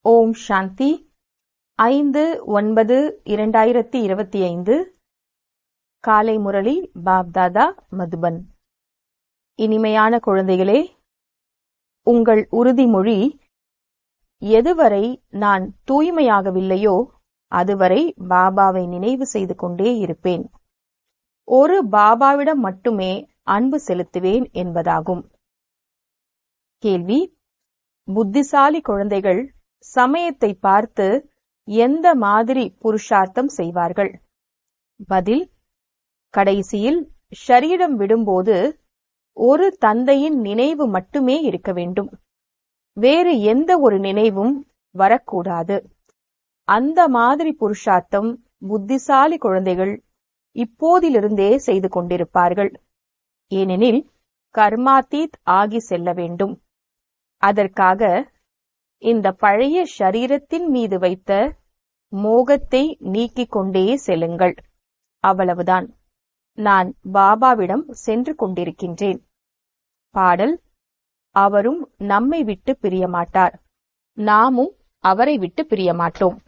ஓம் சாந்தி ஐந்து ஒன்பது இரண்டாயிரத்தி இருபத்தி ஐந்து காலை முரளி பாப்தாதா மதுபன் இனிமையான குழந்தைகளே உங்கள் உறுதிமொழி எதுவரை நான் தூய்மையாகவில்லையோ அதுவரை பாபாவை நினைவு செய்து கொண்டே இருப்பேன் ஒரு பாபாவிடம் மட்டுமே அன்பு செலுத்துவேன் என்பதாகும் கேள்வி புத்திசாலி குழந்தைகள் சமயத்தை பார்த்து எந்த மாதிரி புருஷார்த்தம் செய்வார்கள் பதில் கடைசியில் ஷரீரம் விடும்போது ஒரு தந்தையின் நினைவு மட்டுமே இருக்க வேண்டும் வேறு எந்த ஒரு நினைவும் வரக்கூடாது அந்த மாதிரி புருஷார்த்தம் புத்திசாலி குழந்தைகள் இப்போதிலிருந்தே செய்து கொண்டிருப்பார்கள் ஏனெனில் கர்மாத்தீத் ஆகி செல்ல வேண்டும் அதற்காக இந்த பழைய ஷரீரத்தின் மீது வைத்த மோகத்தை நீக்கிக் கொண்டே செல்லுங்கள் அவ்வளவுதான் நான் பாபாவிடம் சென்று கொண்டிருக்கின்றேன் பாடல் அவரும் நம்மை விட்டு பிரியமாட்டார் நாமும் அவரை விட்டு பிரியமாட்டோம்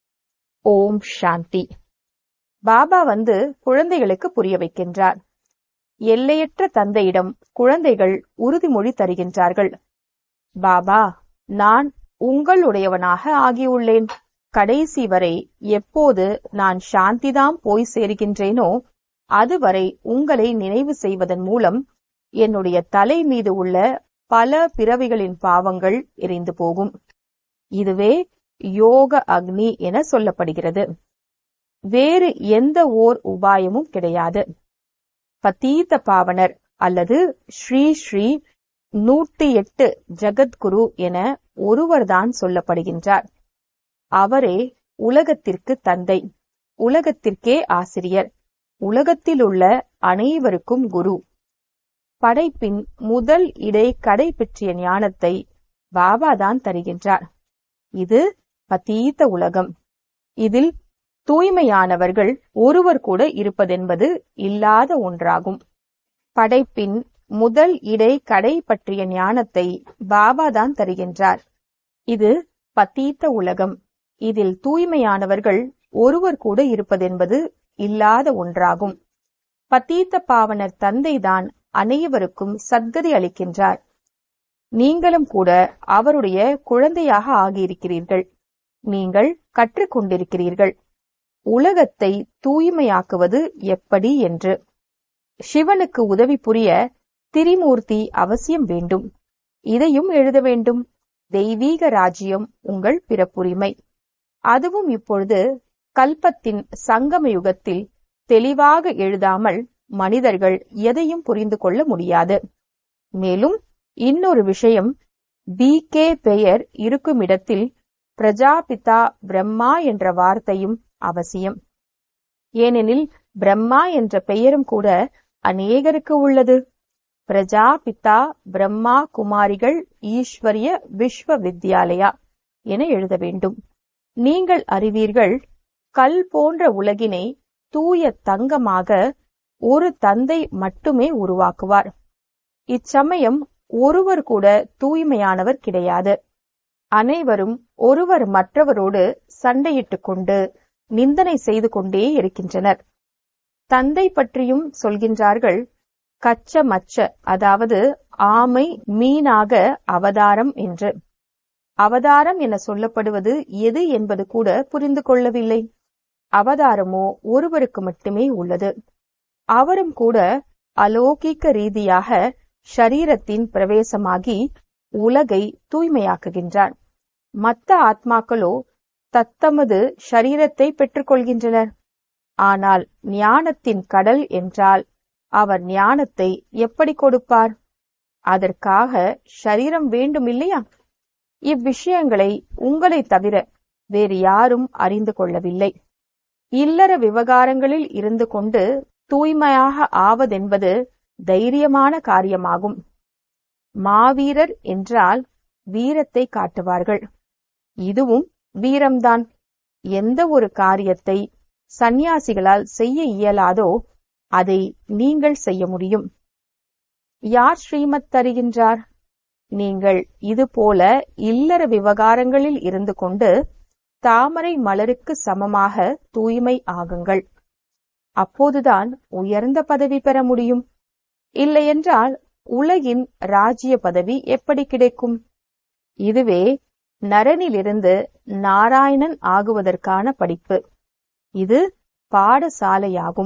ஓம் சாந்தி பாபா வந்து குழந்தைகளுக்கு புரிய வைக்கின்றார் எல்லையற்ற தந்தையிடம் குழந்தைகள் உறுதிமொழி தருகின்றார்கள் பாபா நான் உங்களுடையவனாக ஆகியுள்ளேன் கடைசி வரை எப்போது நான் சாந்திதாம் போய் சேருகின்றேனோ அதுவரை உங்களை நினைவு செய்வதன் மூலம் என்னுடைய தலை மீது உள்ள பல பிறவிகளின் பாவங்கள் எரிந்து போகும் இதுவே யோக அக்னி என சொல்லப்படுகிறது வேறு எந்த ஓர் உபாயமும் கிடையாது பதீத பாவனர் அல்லது ஸ்ரீ ஸ்ரீ நூற்றி எட்டு ஜகத்குரு என ஒருவர்தான் சொல்லப்படுகின்றார் அவரே உலகத்திற்கு தந்தை உலகத்திற்கே ஆசிரியர் உலகத்தில் உள்ள அனைவருக்கும் குரு படைப்பின் முதல் இடை கடை பற்றிய ஞானத்தை பாபாதான் தருகின்றார் இது பதீத்த உலகம் இதில் தூய்மையானவர்கள் ஒருவர் கூட இருப்பதென்பது இல்லாத ஒன்றாகும் படைப்பின் முதல் இடை கடை பற்றிய ஞானத்தை பாபாதான் தருகின்றார் இது பத்தீத்த உலகம் இதில் தூய்மையானவர்கள் ஒருவர் கூட இருப்பதென்பது இல்லாத ஒன்றாகும் பத்தீத்த பாவனர் தந்தைதான் அனைவருக்கும் சத்கதி அளிக்கின்றார் நீங்களும் கூட அவருடைய குழந்தையாக ஆகியிருக்கிறீர்கள் நீங்கள் கற்றுக்கொண்டிருக்கிறீர்கள் உலகத்தை தூய்மையாக்குவது எப்படி என்று சிவனுக்கு உதவி புரிய திரிமூர்த்தி அவசியம் வேண்டும் இதையும் எழுத வேண்டும் தெய்வீக ராஜ்யம் உங்கள் பிறப்புரிமை அதுவும் இப்பொழுது கல்பத்தின் சங்கம யுகத்தில் தெளிவாக எழுதாமல் மனிதர்கள் எதையும் புரிந்து கொள்ள முடியாது மேலும் இன்னொரு விஷயம் பி கே பெயர் இருக்கும் இடத்தில் பிரஜாபிதா பிரம்மா என்ற வார்த்தையும் அவசியம் ஏனெனில் பிரம்மா என்ற பெயரும் கூட அநேகருக்கு உள்ளது பிரஜாபிதா பிரம்மா குமாரிகள் ஈஸ்வரிய விஸ்வ வித்யாலயா என எழுத வேண்டும் நீங்கள் அறிவீர்கள் கல் போன்ற உலகினை தூய தங்கமாக ஒரு தந்தை மட்டுமே உருவாக்குவார் இச்சமயம் ஒருவர் கூட தூய்மையானவர் கிடையாது அனைவரும் ஒருவர் மற்றவரோடு சண்டையிட்டுக் கொண்டு நிந்தனை செய்து கொண்டே இருக்கின்றனர் தந்தை பற்றியும் சொல்கின்றார்கள் கச்ச மச்ச அதாவது ஆமை மீனாக அவதாரம் என்று அவதாரம் என சொல்லப்படுவது எது என்பது கூட புரிந்து கொள்ளவில்லை அவதாரமோ ஒருவருக்கு மட்டுமே உள்ளது அவரும் கூட அலோகிக்க ரீதியாக ஷரீரத்தின் பிரவேசமாகி உலகை தூய்மையாக்குகின்றார் மத்த ஆத்மாக்களோ தத்தமது ஷரீரத்தை பெற்றுக்கொள்கின்றனர் ஆனால் ஞானத்தின் கடல் என்றால் அவர் ஞானத்தை எப்படி கொடுப்பார் அதற்காக ஷரீரம் வேண்டும் இல்லையா இவ்விஷயங்களை உங்களை தவிர வேறு யாரும் அறிந்து கொள்ளவில்லை இல்லற விவகாரங்களில் இருந்து கொண்டு தூய்மையாக ஆவதென்பது தைரியமான காரியமாகும் மாவீரர் என்றால் வீரத்தை காட்டுவார்கள் இதுவும் வீரம்தான் எந்த ஒரு காரியத்தை சந்நியாசிகளால் செய்ய இயலாதோ அதை நீங்கள் செய்ய முடியும் யார் ஸ்ரீமத் தருகின்றார் நீங்கள் இதுபோல இல்லற விவகாரங்களில் இருந்து கொண்டு தாமரை மலருக்கு சமமாக தூய்மை ஆகுங்கள் அப்போதுதான் உயர்ந்த பதவி பெற முடியும் இல்லையென்றால் உலகின் ராஜ்ய பதவி எப்படி கிடைக்கும் இதுவே நரனிலிருந்து நாராயணன் ஆகுவதற்கான படிப்பு இது பாடசாலையாகும்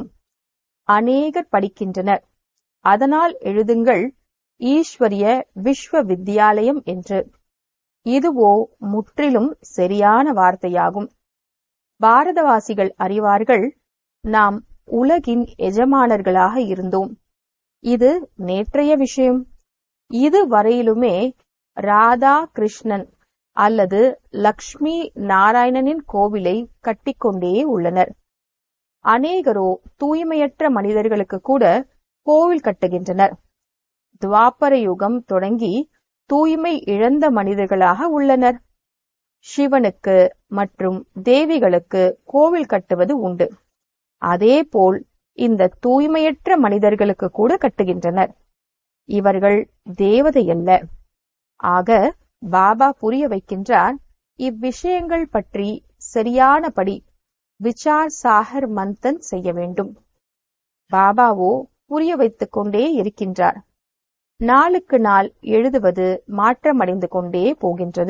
அநேகர் படிக்கின்றனர் அதனால் எழுதுங்கள் ஈஸ்வரிய விஸ்வ வித்யாலயம் என்று இதுவோ முற்றிலும் சரியான வார்த்தையாகும் பாரதவாசிகள் அறிவார்கள் நாம் உலகின் எஜமானர்களாக இருந்தோம் இது நேற்றைய விஷயம் இது வரையிலுமே ராதா கிருஷ்ணன் அல்லது லக்ஷ்மி நாராயணனின் கோவிலை கட்டிக்கொண்டே உள்ளனர் அநேகரோ தூய்மையற்ற மனிதர்களுக்கு கூட கோவில் கட்டுகின்றனர் துவாபர யுகம் தொடங்கி தூய்மை இழந்த மனிதர்களாக உள்ளனர் சிவனுக்கு மற்றும் தேவிகளுக்கு கோவில் கட்டுவது உண்டு அதேபோல் இந்த தூய்மையற்ற மனிதர்களுக்கு கூட கட்டுகின்றனர் இவர்கள் தேவதை அல்ல ஆக பாபா புரிய வைக்கின்றார் இவ்விஷயங்கள் பற்றி சரியானபடி விசார் சாகர் மந்தன் செய்ய வேண்டும் பாபாவோ புரிய வைத்துக் கொண்டே இருக்கின்றார் நாளுக்கு நாள் எழுதுவது மாற்றமடைந்து கொண்டே போகின்றது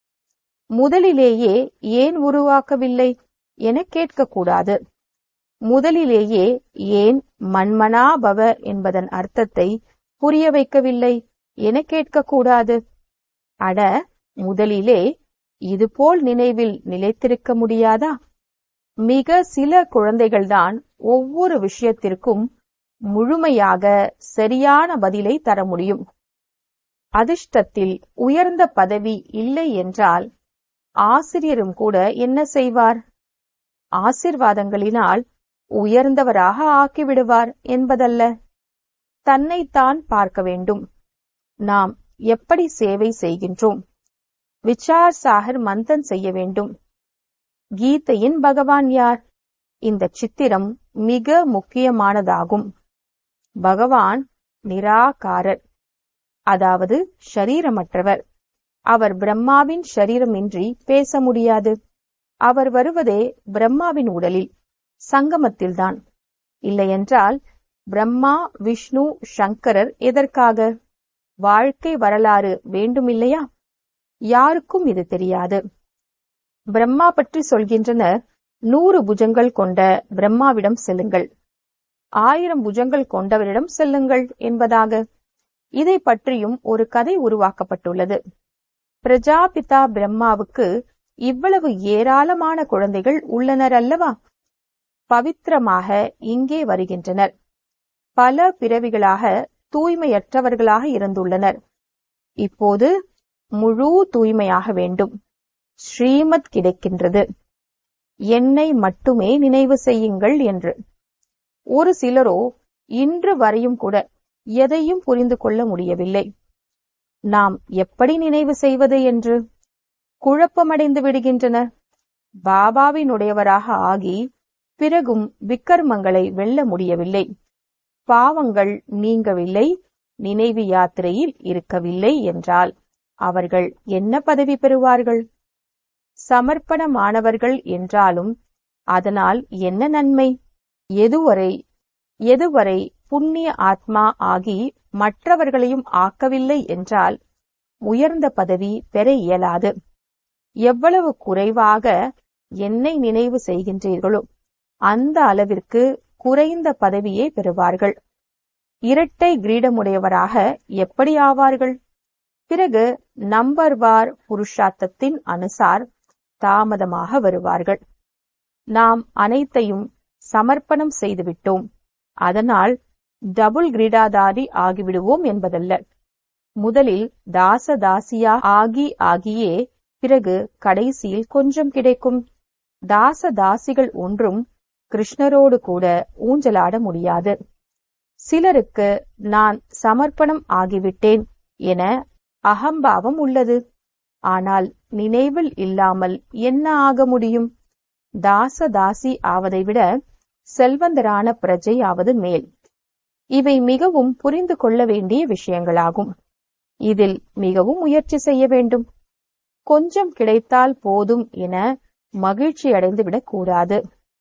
முதலிலேயே ஏன் உருவாக்கவில்லை என கேட்கக்கூடாது முதலிலேயே ஏன் மன்மனாபவ என்பதன் அர்த்தத்தை புரிய வைக்கவில்லை என கேட்கக்கூடாது அட முதலிலே இதுபோல் நினைவில் நிலைத்திருக்க முடியாதா மிக சில குழந்தைகள்தான் ஒவ்வொரு விஷயத்திற்கும் முழுமையாக சரியான பதிலை தர முடியும் அதிர்ஷ்டத்தில் உயர்ந்த பதவி இல்லை என்றால் ஆசிரியரும் கூட என்ன செய்வார் ஆசிர்வாதங்களினால் உயர்ந்தவராக ஆக்கிவிடுவார் என்பதல்ல தன்னைத்தான் பார்க்க வேண்டும் நாம் எப்படி சேவை செய்கின்றோம் விசார் சாகர் மந்தன் செய்ய வேண்டும் கீதையின் பகவான் யார் இந்த சித்திரம் மிக முக்கியமானதாகும் பகவான் நிராகாரர் அதாவது ஷரீரமற்றவர் அவர் பிரம்மாவின் ஷரீரமின்றி பேச முடியாது அவர் வருவதே பிரம்மாவின் உடலில் சங்கமத்தில்தான் இல்லையென்றால் பிரம்மா விஷ்ணு சங்கரர் எதற்காக வாழ்க்கை வரலாறு வேண்டுமில்லையா யாருக்கும் இது தெரியாது பிரம்மா பற்றி சொல்கின்றனர் நூறு புஜங்கள் கொண்ட பிரம்மாவிடம் செல்லுங்கள் ஆயிரம் புஜங்கள் கொண்டவரிடம் செல்லுங்கள் என்பதாக இதை பற்றியும் ஒரு கதை உருவாக்கப்பட்டுள்ளது பிரஜாபிதா பிரம்மாவுக்கு இவ்வளவு ஏராளமான குழந்தைகள் உள்ளனர் அல்லவா பவித்திரமாக இங்கே வருகின்றனர் பல பிறவிகளாக தூய்மையற்றவர்களாக இருந்துள்ளனர் இப்போது முழு தூய்மையாக வேண்டும் ஸ்ரீமத் கிடைக்கின்றது என்னை மட்டுமே நினைவு செய்யுங்கள் என்று ஒரு சிலரோ இன்று வரையும் கூட எதையும் புரிந்து கொள்ள முடியவில்லை நாம் எப்படி நினைவு செய்வது என்று குழப்பமடைந்து விடுகின்றனர் பாபாவினுடையவராக ஆகி பிறகும் விக்கர்மங்களை வெல்ல முடியவில்லை பாவங்கள் நீங்கவில்லை நினைவு யாத்திரையில் இருக்கவில்லை என்றால் அவர்கள் என்ன பதவி பெறுவார்கள் சமர்ப்பணமானவர்கள் என்றாலும் அதனால் என்ன நன்மை எதுவரை எதுவரை புண்ணிய ஆத்மா ஆகி மற்றவர்களையும் ஆக்கவில்லை என்றால் உயர்ந்த பதவி பெற இயலாது எவ்வளவு குறைவாக என்னை நினைவு செய்கின்றீர்களோ அந்த அளவிற்கு குறைந்த பதவியே பெறுவார்கள் இரட்டை கிரீடமுடையவராக எப்படி ஆவார்கள் பிறகு நம்பர்வார் புருஷார்த்தத்தின் அனுசார் தாமதமாக வருவார்கள் நாம் அனைத்தையும் சமர்ப்பணம் செய்துவிட்டோம் அதனால் டபுள் கிரீடாதாரி ஆகிவிடுவோம் என்பதல்ல முதலில் தாச தாசியா ஆகி ஆகியே பிறகு கடைசியில் கொஞ்சம் கிடைக்கும் தாச தாசிகள் ஒன்றும் கிருஷ்ணரோடு கூட ஊஞ்சலாட முடியாது சிலருக்கு நான் சமர்ப்பணம் ஆகிவிட்டேன் என அகம்பாவம் உள்ளது ஆனால் நினைவில் இல்லாமல் என்ன ஆக முடியும் தாச தாசி ஆவதை விட செல்வந்தரான பிரஜை ஆவது மேல் இவை மிகவும் புரிந்து கொள்ள வேண்டிய விஷயங்களாகும் இதில் மிகவும் முயற்சி செய்ய வேண்டும் கொஞ்சம் கிடைத்தால் போதும் என மகிழ்ச்சி அடைந்து விடக்கூடாது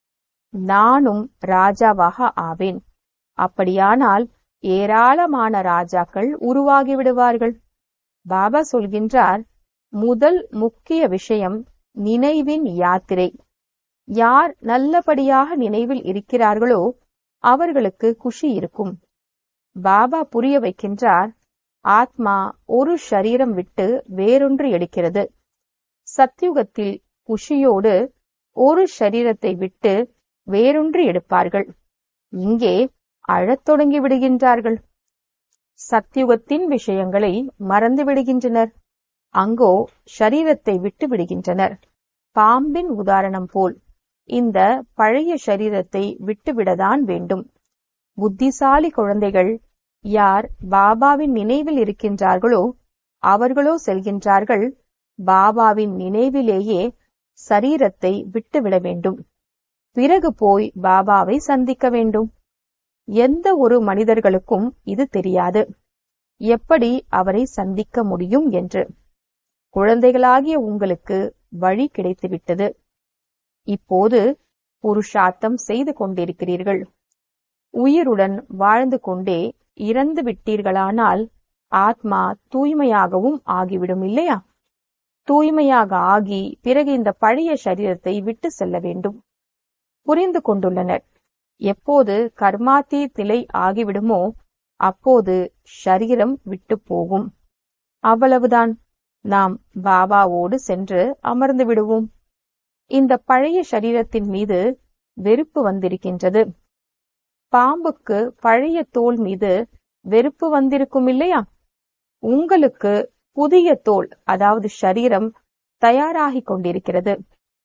நானும் ராஜாவாக ஆவேன் அப்படியானால் ஏராளமான ராஜாக்கள் உருவாகி விடுவார்கள் பாபா சொல்கின்றார் முதல் முக்கிய விஷயம் நினைவின் யாத்திரை யார் நல்லபடியாக நினைவில் இருக்கிறார்களோ அவர்களுக்கு குஷி இருக்கும் பாபா புரிய வைக்கின்றார் ஆத்மா ஒரு ஷரீரம் விட்டு வேறொன்று எடுக்கிறது சத்யுகத்தில் குஷியோடு ஒரு ஷரீரத்தை விட்டு வேறொன்று எடுப்பார்கள் இங்கே அழத் தொடங்கி விடுகின்றார்கள் சத்யுகத்தின் விஷயங்களை மறந்து விடுகின்றனர் அங்கோ ஷரீரத்தை விட்டு விடுகின்றனர் பாம்பின் உதாரணம் போல் இந்த பழைய ஷரீரத்தை விட்டுவிடதான் வேண்டும் புத்திசாலி குழந்தைகள் யார் பாபாவின் நினைவில் இருக்கின்றார்களோ அவர்களோ செல்கின்றார்கள் பாபாவின் நினைவிலேயே சரீரத்தை விட்டுவிட வேண்டும் பிறகு போய் பாபாவை சந்திக்க வேண்டும் எந்த ஒரு மனிதர்களுக்கும் இது தெரியாது எப்படி அவரை சந்திக்க முடியும் என்று குழந்தைகளாகிய உங்களுக்கு வழி கிடைத்துவிட்டது இப்போது புருஷார்த்தம் செய்து கொண்டிருக்கிறீர்கள் உயிருடன் வாழ்ந்து கொண்டே இறந்து விட்டீர்களானால் ஆத்மா தூய்மையாகவும் ஆகிவிடும் இல்லையா தூய்மையாக ஆகி பிறகு இந்த பழைய சரீரத்தை விட்டு செல்ல வேண்டும் புரிந்து கொண்டுள்ளனர் எப்போது கர்மாத்தி நிலை ஆகிவிடுமோ அப்போது ஷரீரம் விட்டு போகும் அவ்வளவுதான் நாம் பாபாவோடு சென்று அமர்ந்து விடுவோம் இந்த பழைய சரீரத்தின் மீது வெறுப்பு வந்திருக்கின்றது பாம்புக்கு பழைய தோல் மீது வெறுப்பு வந்திருக்கும் இல்லையா உங்களுக்கு புதிய தோல் அதாவது ஷரீரம் தயாராகிக் கொண்டிருக்கிறது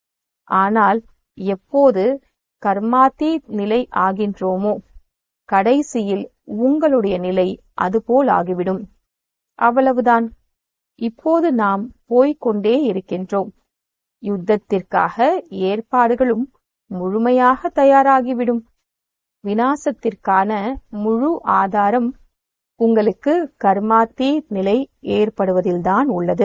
ஆனால் எப்போது கர்மாத்தி நிலை ஆகின்றோமோ கடைசியில் உங்களுடைய நிலை அதுபோல் ஆகிவிடும் அவ்வளவுதான் இப்போது நாம் போய்கொண்டே இருக்கின்றோம் யுத்தத்திற்காக ஏற்பாடுகளும் முழுமையாக தயாராகிவிடும் வினாசத்திற்கான முழு ஆதாரம் உங்களுக்கு கர்மாத்தி நிலை ஏற்படுவதில்தான் உள்ளது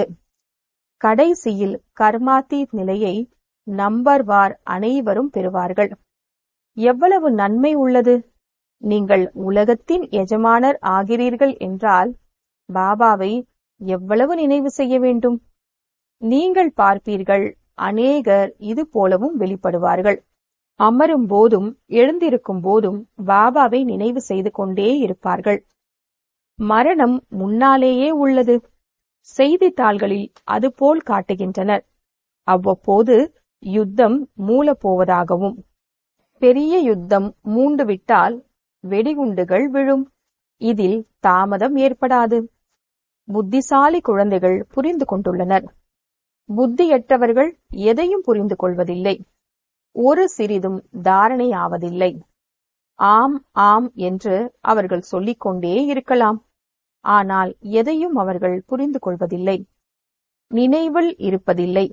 கடைசியில் கர்மாத்தி நிலையை நம்பர் வார் அனைவரும் பெறுவார்கள் எவ்வளவு நன்மை உள்ளது நீங்கள் உலகத்தின் எஜமானர் ஆகிறீர்கள் என்றால் பாபாவை எவ்வளவு நினைவு செய்ய வேண்டும் நீங்கள் பார்ப்பீர்கள் அநேகர் இது போலவும் வெளிப்படுவார்கள் அமரும் போதும் எழுந்திருக்கும் போதும் பாபாவை நினைவு செய்து கொண்டே இருப்பார்கள் மரணம் முன்னாலேயே உள்ளது செய்தித்தாள்களில் அதுபோல் காட்டுகின்றனர் அவ்வப்போது யுத்தம் மூலப்போவதாகவும் பெரிய யுத்தம் மூண்டுவிட்டால் வெடிகுண்டுகள் விழும் இதில் தாமதம் ஏற்படாது புத்திசாலி குழந்தைகள் புரிந்து கொண்டுள்ளனர் புத்தியற்றவர்கள் எதையும் புரிந்து கொள்வதில்லை ஒரு சிறிதும் தாரணையாவதில்லை ஆம் ஆம் என்று அவர்கள் சொல்லிக்கொண்டே இருக்கலாம் ஆனால் எதையும் அவர்கள் புரிந்து கொள்வதில்லை நினைவில் இருப்பதில்லை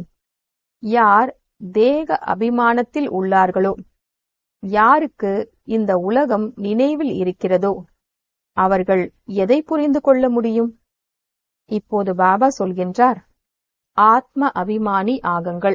யார் தேக அபிமானத்தில் உள்ளார்களோ யாருக்கு இந்த உலகம் நினைவில் இருக்கிறதோ அவர்கள் எதை புரிந்து கொள்ள முடியும் இப்போது பாபா சொல்கின்றார் ஆத்ம அபிமானி ஆகுங்கள்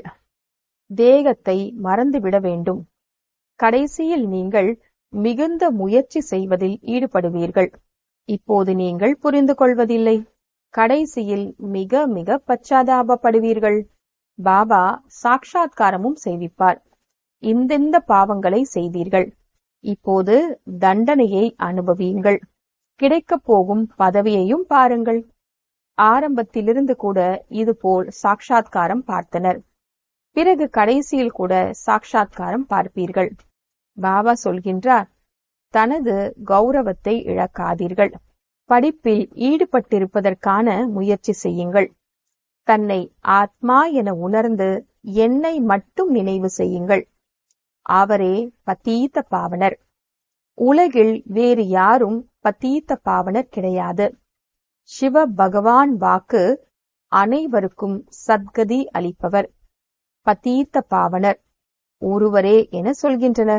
தேகத்தை மறந்துவிட வேண்டும் கடைசியில் நீங்கள் மிகுந்த முயற்சி செய்வதில் ஈடுபடுவீர்கள் இப்போது நீங்கள் புரிந்து கொள்வதில்லை கடைசியில் மிக மிக பச்சாதாபப்படுவீர்கள் பாபா சாட்சாத்காரமும் செய்விப்பார் இந்தெந்த பாவங்களை செய்தீர்கள் இப்போது தண்டனையை அனுபவியுங்கள் கிடைக்கப் போகும் பதவியையும் பாருங்கள் ஆரம்பத்திலிருந்து கூட இதுபோல் சாட்சாத்காரம் பார்த்தனர் பிறகு கடைசியில் கூட சாட்சாத்காரம் பார்ப்பீர்கள் பாபா சொல்கின்றார் தனது கௌரவத்தை இழக்காதீர்கள் படிப்பில் ஈடுபட்டிருப்பதற்கான முயற்சி செய்யுங்கள் தன்னை ஆத்மா என உணர்ந்து என்னை மட்டும் நினைவு செய்யுங்கள் அவரே பத்தீத்த பாவனர் உலகில் வேறு யாரும் பத்தீத்த பாவனர் கிடையாது சிவ பகவான் வாக்கு அனைவருக்கும் சத்கதி அளிப்பவர் பத்தீத்த பாவனர் ஒருவரே என சொல்கின்றனர்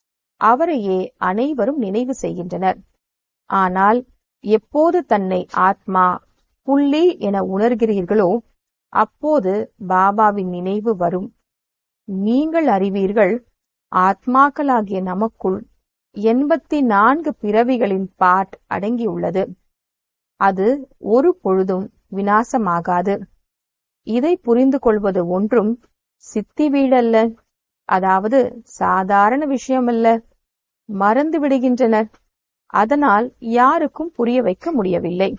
அவரையே அனைவரும் நினைவு செய்கின்றனர் ஆனால் எப்போது தன்னை ஆத்மா புள்ளி என உணர்கிறீர்களோ அப்போது பாபாவின் நினைவு வரும் நீங்கள் அறிவீர்கள் ஆத்மாக்களாகிய நமக்குள் எண்பத்தி நான்கு பிறவிகளின் பாட் அடங்கியுள்ளது அது ஒரு பொழுதும் வினாசமாகாது இதை புரிந்து கொள்வது ஒன்றும் சித்தி வீடல்ல அதாவது சாதாரண விஷயமல்ல மறந்து விடுகின்றனர் அதனால் யாருக்கும் புரிய வைக்க முடியவில்லை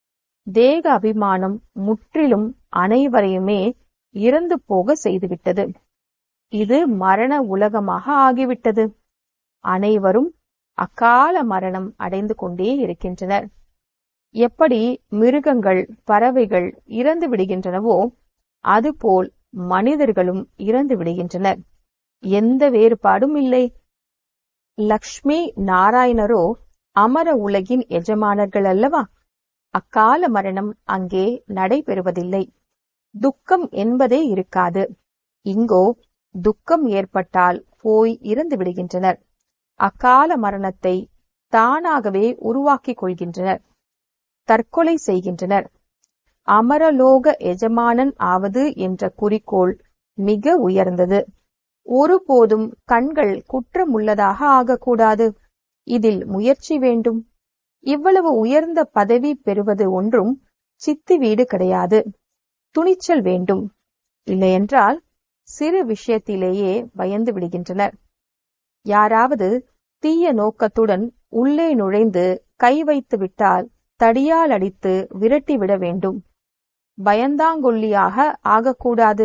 தேக அபிமானம் முற்றிலும் அனைவரையுமே இறந்து போக செய்துவிட்டது இது மரண உலகமாக ஆகிவிட்டது அனைவரும் அகால மரணம் அடைந்து கொண்டே இருக்கின்றனர் எப்படி மிருகங்கள் பறவைகள் இறந்து விடுகின்றனவோ அதுபோல் மனிதர்களும் இறந்து விடுகின்றனர் எந்த வேறுபாடும் இல்லை லக்ஷ்மி நாராயணரோ அமர உலகின் எஜமானர்கள் அல்லவா அக்கால மரணம் அங்கே நடைபெறுவதில்லை துக்கம் என்பதே இருக்காது இங்கோ துக்கம் ஏற்பட்டால் போய் இறந்து விடுகின்றனர் அக்கால மரணத்தை தானாகவே உருவாக்கிக் கொள்கின்றனர் தற்கொலை செய்கின்றனர் அமரலோக எஜமானன் ஆவது என்ற குறிக்கோள் மிக உயர்ந்தது ஒருபோதும் கண்கள் குற்றமுள்ளதாக ஆகக்கூடாது இதில் முயற்சி வேண்டும் இவ்வளவு உயர்ந்த பதவி பெறுவது ஒன்றும் சித்தி வீடு கிடையாது துணிச்சல் வேண்டும் இல்லையென்றால் சிறு விஷயத்திலேயே பயந்து விடுகின்றனர் யாராவது தீய நோக்கத்துடன் உள்ளே நுழைந்து கை வைத்து விட்டால் தடியால் அடித்து விரட்டிவிட வேண்டும் பயந்தாங்கொல்லியாக ஆகக்கூடாது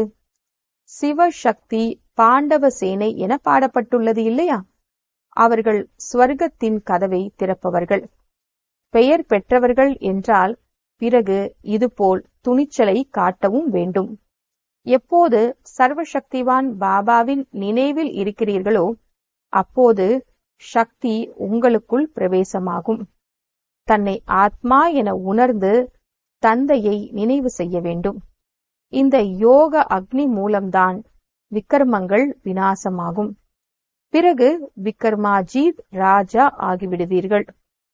சிவசக்தி பாண்டவ சேனை என பாடப்பட்டுள்ளது இல்லையா அவர்கள் ஸ்வர்க்கத்தின் கதவை திறப்பவர்கள் பெயர் பெற்றவர்கள் என்றால் பிறகு இதுபோல் துணிச்சலை காட்டவும் வேண்டும் எப்போது சர்வசக்திவான் பாபாவின் நினைவில் இருக்கிறீர்களோ அப்போது சக்தி உங்களுக்குள் பிரவேசமாகும் தன்னை ஆத்மா என உணர்ந்து தந்தையை நினைவு செய்ய வேண்டும் இந்த யோக அக்னி மூலம்தான் விக்ரமங்கள் வினாசமாகும் பிறகு விக்ரமாஜீத் ராஜா ஆகிவிடுவீர்கள்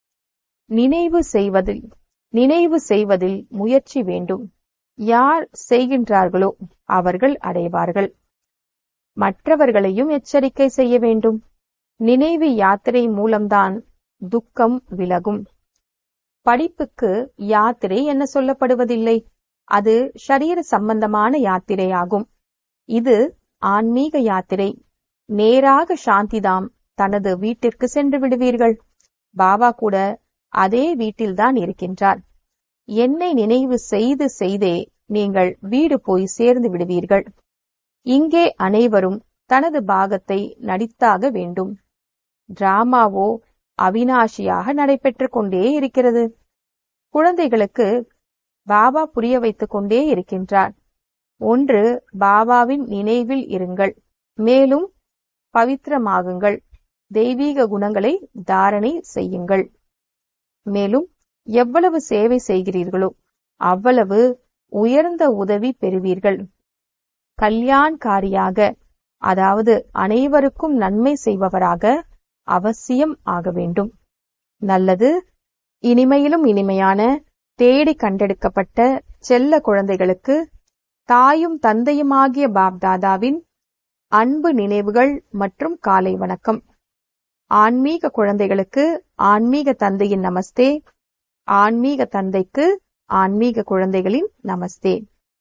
நினைவு செய்வதில் நினைவு செய்வதில் முயற்சி வேண்டும் யார் செய்கின்றார்களோ அவர்கள் அடைவார்கள் மற்றவர்களையும் எச்சரிக்கை செய்ய வேண்டும் நினைவு யாத்திரை மூலம்தான் துக்கம் விலகும் படிப்புக்கு யாத்திரை என்ன சொல்லப்படுவதில்லை அது ஷரீர சம்பந்தமான யாத்திரையாகும் இது ஆன்மீக யாத்திரை நேராக சாந்திதாம் தனது வீட்டிற்கு சென்று விடுவீர்கள் பாபா கூட அதே வீட்டில்தான் இருக்கின்றார் என்னை நினைவு செய்து செய்தே நீங்கள் வீடு போய் சேர்ந்து விடுவீர்கள் இங்கே அனைவரும் தனது பாகத்தை நடித்தாக வேண்டும் டிராமாவோ அவினாஷியாக நடைபெற்றுக் கொண்டே இருக்கிறது குழந்தைகளுக்கு பாபா புரிய வைத்துக் கொண்டே இருக்கின்றார் ஒன்று பாபாவின் நினைவில் இருங்கள் மேலும் பவித்திரமாகுங்கள் தெய்வீக குணங்களை தாரணை செய்யுங்கள் மேலும் எவ்வளவு சேவை செய்கிறீர்களோ அவ்வளவு உயர்ந்த உதவி பெறுவீர்கள் கல்யாண்காரியாக அதாவது அனைவருக்கும் நன்மை செய்பவராக அவசியம் ஆக வேண்டும் நல்லது இனிமையிலும் இனிமையான தேடி கண்டெடுக்கப்பட்ட செல்ல குழந்தைகளுக்கு தாயும் தந்தையுமாகிய பாப்தாதாவின் அன்பு நினைவுகள் மற்றும் காலை வணக்கம் ஆன்மீக குழந்தைகளுக்கு ஆன்மீக தந்தையின் நமஸ்தே ஆன்மீக தந்தைக்கு ஆன்மீக குழந்தைகளின் நமஸ்தே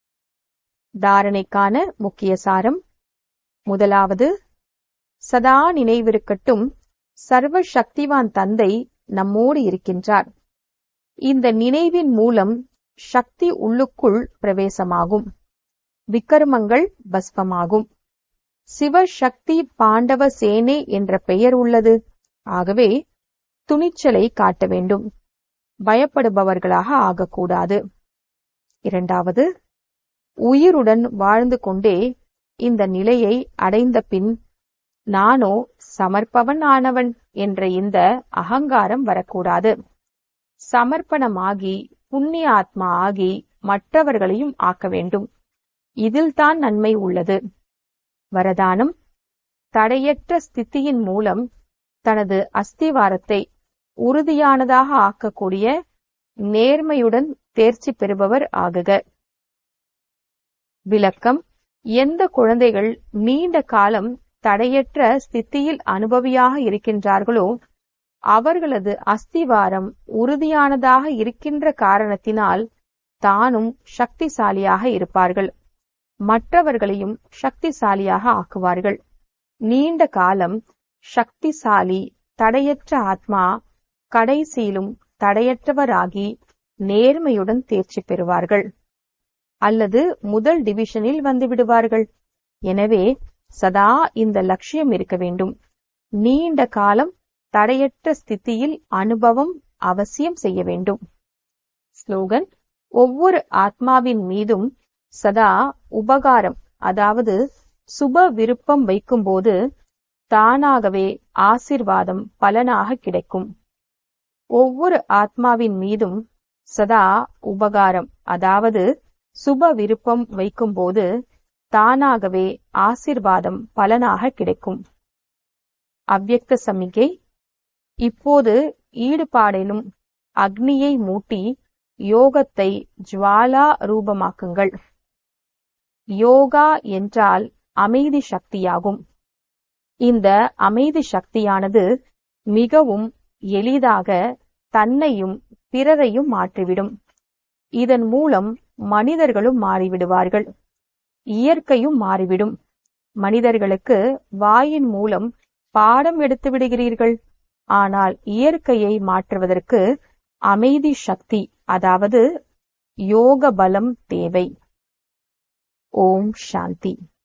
தாரணைக்கான முக்கிய சாரம் முதலாவது சதா நினைவிருக்கட்டும் சர்வ சக்திவான் தந்தை நம்மோடு இருக்கின்றார் இந்த நினைவின் மூலம் சக்தி உள்ளுக்குள் பிரவேசமாகும் விக்கர்மங்கள் பஸ்பமாகும் சிவசக்தி பாண்டவ சேனை என்ற பெயர் உள்ளது ஆகவே துணிச்சலை காட்ட வேண்டும் பயப்படுபவர்களாக ஆகக்கூடாது இரண்டாவது உயிருடன் வாழ்ந்து கொண்டே இந்த நிலையை அடைந்த பின் நானோ சமர்ப்பவன் ஆனவன் என்ற இந்த அகங்காரம் வரக்கூடாது சமர்ப்பணமாகி புண்ணிய ஆத்மா ஆகி மற்றவர்களையும் ஆக்க வேண்டும் இதில்தான் நன்மை உள்ளது வரதானம் தடையற்ற ஸ்திதியின் மூலம் தனது அஸ்திவாரத்தை உறுதியானதாக ஆக்கக்கூடிய நேர்மையுடன் தேர்ச்சி பெறுபவர் ஆகுக விளக்கம் எந்த குழந்தைகள் நீண்ட காலம் தடையற்ற ஸ்தித்தியில் அனுபவியாக இருக்கின்றார்களோ அவர்களது அஸ்திவாரம் உறுதியானதாக இருக்கின்ற காரணத்தினால் தானும் சக்திசாலியாக இருப்பார்கள் மற்றவர்களையும் சக்திசாலியாக ஆக்குவார்கள் நீண்ட காலம் சக்திசாலி தடையற்ற ஆத்மா கடைசியிலும் தடையற்றவராகி நேர்மையுடன் தேர்ச்சி பெறுவார்கள் அல்லது முதல் டிவிஷனில் வந்து விடுவார்கள் எனவே சதா இந்த லட்சியம் இருக்க வேண்டும் நீண்ட காலம் தடையற்ற ஸ்திதியில் அனுபவம் அவசியம் செய்ய வேண்டும் ஸ்லோகன் ஒவ்வொரு ஆத்மாவின் மீதும் சதா உபகாரம் அதாவது சுப விருப்பம் வைக்கும்போது தானாகவே ஆசிர்வாதம் பலனாக கிடைக்கும் ஒவ்வொரு ஆத்மாவின் மீதும் சதா உபகாரம் அதாவது சுப விருப்பம் வைக்கும்போது தானாகவே ஆசிர்வாதம் பலனாக கிடைக்கும் அவ்யக்த சமிகை இப்போது ஈடுபாடெனும் அக்னியை மூட்டி யோகத்தை ஜுவாலா ரூபமாக்குங்கள் யோகா என்றால் அமைதி சக்தியாகும் இந்த அமைதி சக்தியானது மிகவும் எளிதாக தன்னையும் பிறரையும் மாற்றிவிடும் இதன் மூலம் மனிதர்களும் மாறிவிடுவார்கள் இயற்கையும் மாறிவிடும் மனிதர்களுக்கு வாயின் மூலம் பாடம் எடுத்து விடுகிறீர்கள் ஆனால் இயற்கையை மாற்றுவதற்கு அமைதி சக்தி அதாவது யோக பலம் தேவை ஓம் சாந்தி